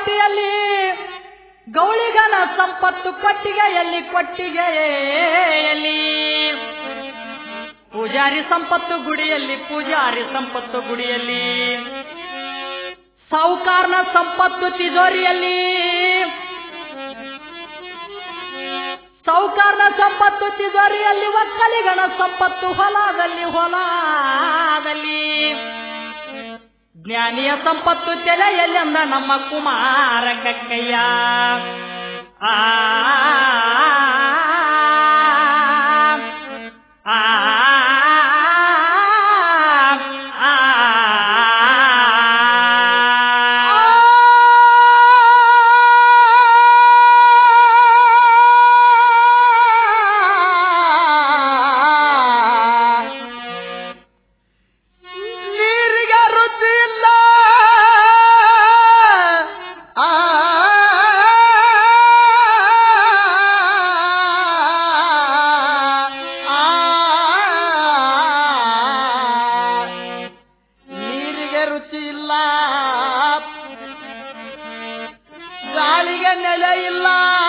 ಹೊಟ್ಟಿಯಲ್ಲಿ ಗೌಳಿಗನ ಸಂಪತ್ತು ಕೊಟ್ಟಿಗೆಯಲ್ಲಿ ಕೊಟ್ಟಿಗೆಯಲ್ಲಿ ಪೂಜಾರಿ ಸಂಪತ್ತು ಗುಡಿಯಲ್ಲಿ ಪೂಜಾರಿ ಸಂಪತ್ತು ಗುಡಿಯಲ್ಲಿ ಸಾಹುಕಾರನ ಸಂಪತ್ತು ತಿಜೋರಿಯಲ್ಲಿ ಸಾಹುಕಾರನ ಸಂಪತ್ತು ತಿಜೋರಿಯಲ್ಲಿ ಒಕ್ಕಲಿಗನ ಸಂಪತ್ತು ಹೊಲದಲ್ಲಿ ಹೊಲದಲ್ಲಿ ಜ್ಞಾನಿಯ ಸಂಪತ್ತು ತೆಲೆಯಲ್ಲಿ ಅಂದ ನಮ್ಮ ಕುಮಾರ ಕಕ್ಕಯ್ಯ ಆ ಆ ನೀರಿಗೆ ರುಚಿ ಇಲ್ಲ ಆ ನೀರಿಗೆ ರುಚಿ ಇಲ್ಲ ಗಾಳಿಗೆ ನೆಲೆ ಇಲ್ಲ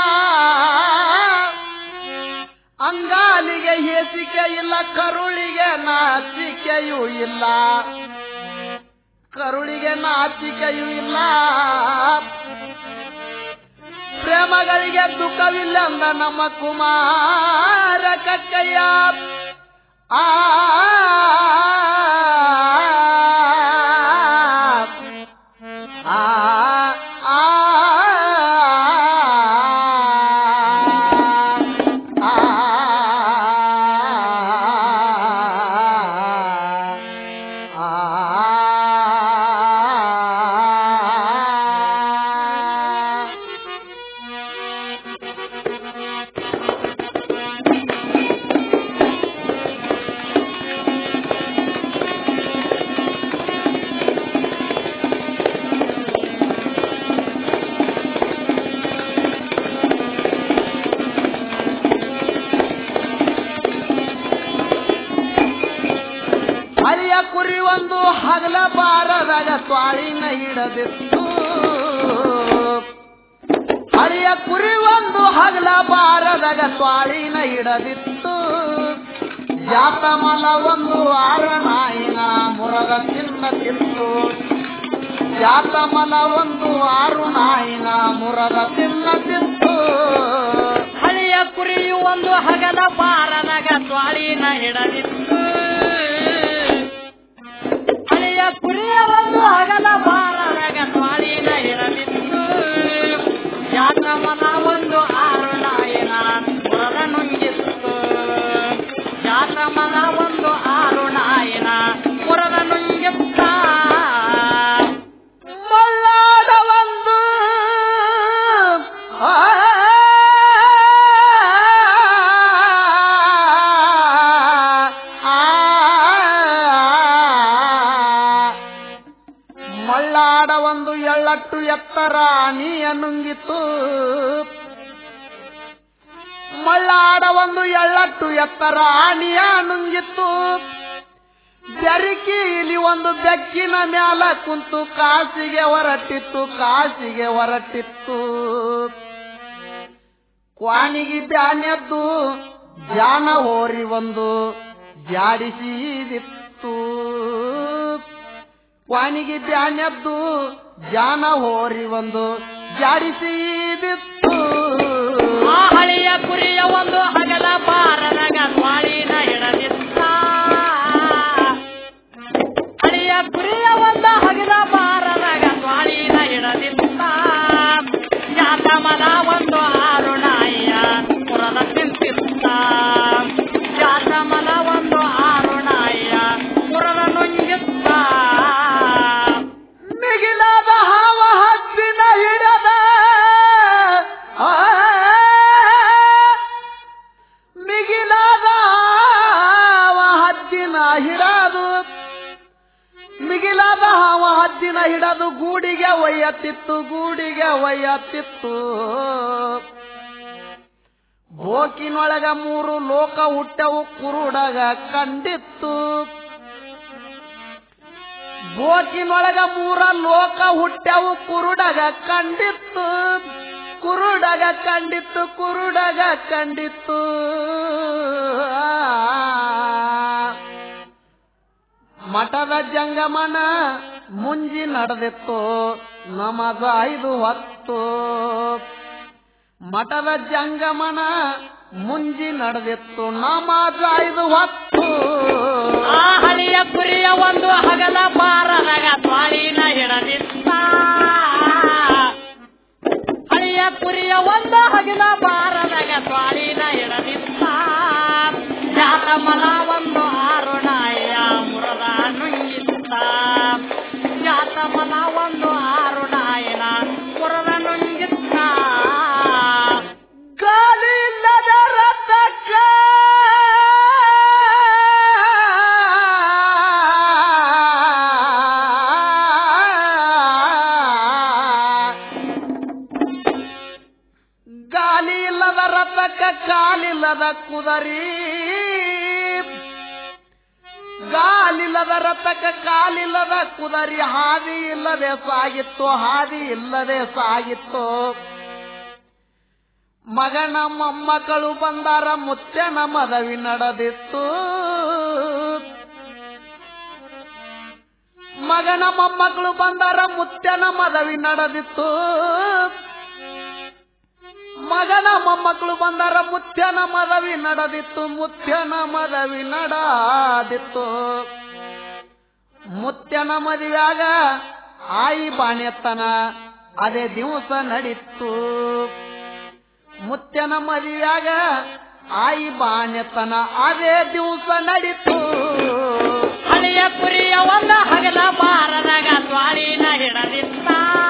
ಅಂಗಾಲಿಗೆ ಹೇಸಿಕೆ ಇಲ್ಲ ಕರುಳಿಗೆ ನಾಚಿಕೆಯೂ ಇಲ್ಲ ಕರುಳಿಗೆ ನಾಚಿಕೆಯೂ ಇಲ್ಲ ಪ್ರೇಮಗಳಿಗೆ ದುಃಖವಿಲ್ಲ ಅಂದ ನಮ್ಮ ಕುಮಾರ ಕಕ್ಕಯ್ಯ ಆ ಆ ಆ ಹಳಿಯ ಕುರಿ ಒಂದು ಹಗಲ ಬಾರದಾಗ ಸ್ವಾಳಿನ ಹಿಡದಿತ್ತು ಹಳಿಯ ಕುರಿ ಒಂದು ಹಗಲ ಬಾರದಾಗ ಸ್ವಾಳಿನ ಹಿಡದಿತ್ತು ಜಾತಮಲ ಒಂದು ಆರ ನಾಯಿನ ಮುರಗ ತಿನ್ನತಿತ್ತು ಜಾತಮಲ ಒಂದು ಆರು ನಾಯಿನ ಮುರಗ ತಿನ್ನತಿತ್ತು ಹಳೆಯ ಕುರಿಯು ಒಂದು ಹಗಲ ಬಾರದಾಗ ಸ್ವಾಳಿನ ಹಿಡದಿತ್ತು ಹಳೆಯ ಕುರಿಯ ಒಂದು ಹಗಲ ಬಾರದಾಗ ಸ್ವಾಳಿನ ಹಿಡದಿತ್ತು ಜಾತಮನ ಒಂದು ಆರು ನಾಯಿನ ಹೊರದ ನುಂಗಿತ್ತು ಜಾತಮನ ಒಂದು ಆರು ನಾಯಿನ ಹೊರದ ನುಂಗಿತ್ತ ಮಲ್ಲಾಡ ಒಂದು ಆ, ಆ, ಮಳ್ಳಾಡ ಒಂದು ಎಳ್ಳಟ್ಟು ಎತ್ತರ ನೀಯ ನುಂಗಿತು ಮಳ್ಳಾಡ ಒಂದು ಎಳ್ಳಟ್ಟು ಎತ್ತರ ಆಣಿಯ ನುಂಗಿತ್ತು ಬೆರಕಿ ಇಲ್ಲಿ ಒಂದು ಬೆಕ್ಕಿನ ಮ್ಯಾಲ ಕುಂತು ಕಾಸಿಗೆ ಹೊರಟಿತ್ತು ಕಾಸಿಗೆ ಹೊರಟಿತ್ತು ಕ್ವಾನಿಗೆ ಬ್ಯಾನೆದ್ದು ಜಾನ ಹೋರಿ ಒಂದು ಜಾಡಿಸಿದಿತ್ತು ಕ್ವಾನಿಗೆ ಬ್ಯಾನೆದ್ದು ಜಾನ ಹೋರಿ ಒಂದು ಜಾಡಿಸಿದಿತ್ತು ಆ ಹಳೆಯ ಕುರಿಯ ಒಂದು ಹಗಲ ಬಾರದಾಗ ಸ್ವಾಳಿನ ಹಿಡದಿತ್ತ ಹಳೆಯ ಕುರಿಯ ಒಂದು ಹಗಲ ಬಾರದಾಗ ಸ್ವಾಳಿನ ಹಿಡದಿತ್ತ ಜಾತಮನ ಒಂದು ಆರು ನಾಯಿಯ ಪುರದ ತಿಂತಿತ್ತ ಜಾತಮನ ಒಂದು ಆರು ನಾಯಿಯ ಪುರದ ನುಂಗಿತ್ತ ಮಿಗಿಲಾದ ಹಾವ ಹತ್ತಿನ ಹಿಡದ ಆ, ಮಿಗಿಲಾದ ಹಾವ ಹದ್ದಿನ ಹಿಡದು ಮಿಗಿಲಾದ ಹಾವ ಹದ್ದಿನ ಹಿಡದು ಗೂಡಿಗೆ ಒಯ್ಯತ್ತಿತ್ತು ಗೂಡಿಗೆ ಒಯ್ಯತ್ತಿತ್ತು ಬೋಕಿನೊಳಗ ಮೂರು ಲೋಕ ಹುಟ್ಟವು ಕುರುಡಗ ಕಂಡಿತ್ತು ಬೋಕಿನೊಳಗ ಮೂರ ಲೋಕ ಹುಟ್ಟ್ಯಾವು ಕುರುಡಗ ಕಂಡಿತ್ತು ಕುರುಡಗ ಕಂಡಿತ್ತು ಕುರುಡಗ ಕಂಡಿತ್ತು ಮಠದ ಜಂಗಮನ ಮುಂಜಿ ನಡೆದಿತ್ತು ನಮಗ ಐದು ಹೊತ್ತು ಮಠದ ಜಂಗಮನ ಮುಂಜಿ ನಡೆದಿತ್ತು ನಮಗ ಐದು ಹೊತ್ತು ಆ ಹಳಿಯ ಕುರಿಯ ಒಂದು ಹಗಲ ಬಾರದಾಗ ತ್ವಾಳಿನ ಹಿಡದಿತ್ತ ಹಳಿಯ ಕುರಿಯ ಒಂದು ಹಗಲ ಬಾರದಾಗ ತ್ವಾಳಿನ ಹಿಡದಿತ್ತ ಜಾತ ಮಲ ಒಂದು ಆರು ನಾಯ ಮುರದ ನುಂಗಿತ್ತ ಜಾತ ಮಲ ಒಂದು ಆರು ನಾಯನ ಮುರದ ನುಂಗಿತ್ತ ಗಾಲಿಲ್ಲದ ರಥಕ್ಕ ಗಾಲಿ ಇಲ್ಲದ ರಥಕ್ಕ ಕಾಲಿಲ್ಲದ ಕುದರಿ ಗಾಲಿಲ್ಲದ ರಥಕ್ಕ ಕಾಲಿಲ್ಲದ ಕುದರಿ ಹಾದಿ ಇಲ್ಲದೆ ಸಾಗಿತ್ತು ಹಾದಿ ಇಲ್ಲದೆ ಸಾಗಿತ್ತು ಮಗನ ಮೊಮ್ಮಕ್ಕಳು ಬಂದಾರ ಮುತ್ಯನ ಮದವಿ ನಡೆದಿತ್ತು ಮಗನ ಮೊಮ್ಮಕ್ಕಳು ಬಂದಾರ ಮುತ್ಯನ ಮದವಿ ನಡೆದಿತ್ತು ಮಗನ ಮೊಮ್ಮಕ್ಕಳು ಬಂದಾರ ಮುತ್ಯನ ಮದವಿ ನಡೆದಿತ್ತು ಮುತ್ಯನ ಮದವಿ ನಡದಿತ್ತು ಮುತ್ಯನ ಮದುವೆಯಾಗ ಆಯಿ ಬಾಣ್ಯತನ ಅದೇ ದಿವಸ ನಡೀತು ಮುತ್ಯನ ಮದುವೆಯಾಗ ಆಯಿ ಬಾಣ್ಯತನ ಅದೇ ದಿವಸ ನಡೀತು ಹಳೆಯ ಕುರಿಯ ಒಂದು ಹಗಲ ಬಾರದಾಗ ತ್ವಾಳಿನ ಹಿಡದಿತ್ತ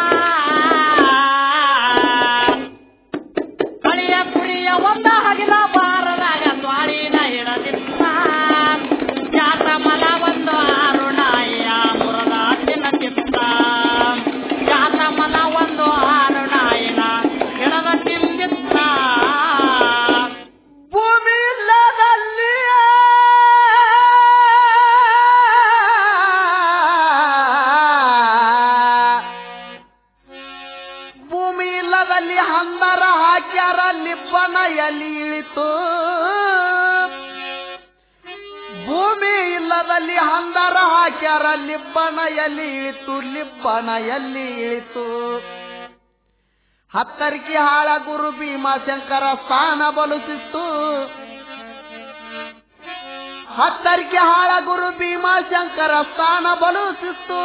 ಹಳೆಯ ಕುರಿಯ ಒಂದು ಹಗಲ ಬಾರದಾಗ ತ್ವಾಳಿನ ಹಿಡದಿತ್ತ ಜಾತ ಮಲ ಒಂದು ಆರು ನಾಯಿಯ ಮುರದ ತಿನ್ನತಿತ್ತ ಜಾತ ಮಲ ಒಂದು ಆರು ನಾಯಿನ ಹಿಡದ ತಿಂದಿತ್ತ ಭೂಮಿ ಇಲ್ಲದಲ್ಲಿ ಭೂಮಿ ಇಲ್ಲದಲ್ಲಿ ಹಂದರ ಹಾಕ್ಯಾರ ಲಿಬ್ಬನ ಎಲ್ಲಿ ಇಳಿತು ಭೂಮಿ ಇಲ್ಲದಲ್ಲಿ ಹಂದರ ಹಾಕ್ಯಾರ ಲಿಬ್ಬನ ಎಲ್ಲಿ ಇಳಿತು ಲಿಬ್ಬನ ಎಲ್ಲಿ ಇಳಿತು ಹತ್ತರಿಕೆ ಹಾಳ ಗುರು ಭೀಮಾಶಂಕರ ಸ್ಥಾನ ಬಲುಸಿತ್ತು ಹತ್ತರಿಕೆ ಹಾಳ ಗುರು ಭೀಮಾಶಂಕರ ಸ್ಥಾನ ಬಲುಸಿತ್ತು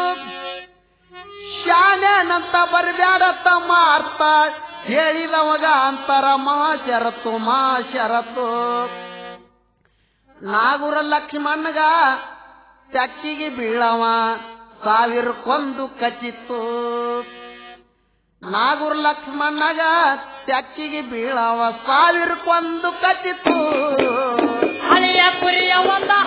ಶಾನ್ಯಾನಂತ ಬರಬ್ಯಾಡ ತಮ್ಮ ಅರ್ಥ ಹೇಳಿದವಾಗ ಅಂತರ ಮಾ ಶರತ್ತು ಮಾ ಶರತ್ತು ನಾಗುರ ಲಕ್ಷ್ಮಣ್ಣಗ ಚಕ್ಕಿಗೆ ಬೀಳವ ಸಾವಿರಕ್ಕೊಂದು ಕಚ್ಚಿತ್ತು ನಾಗುರ್ ಲಕ್ಷ್ಮಣ್ಣಗ ಚಕ್ಕಿಗೆ ಬೀಳವ ಸಾವಿರಕ್ಕೊಂದು ಕಚ್ಚಿತ್ತು ಹಳೆಯ ಕುರಿಯ ಒಂದ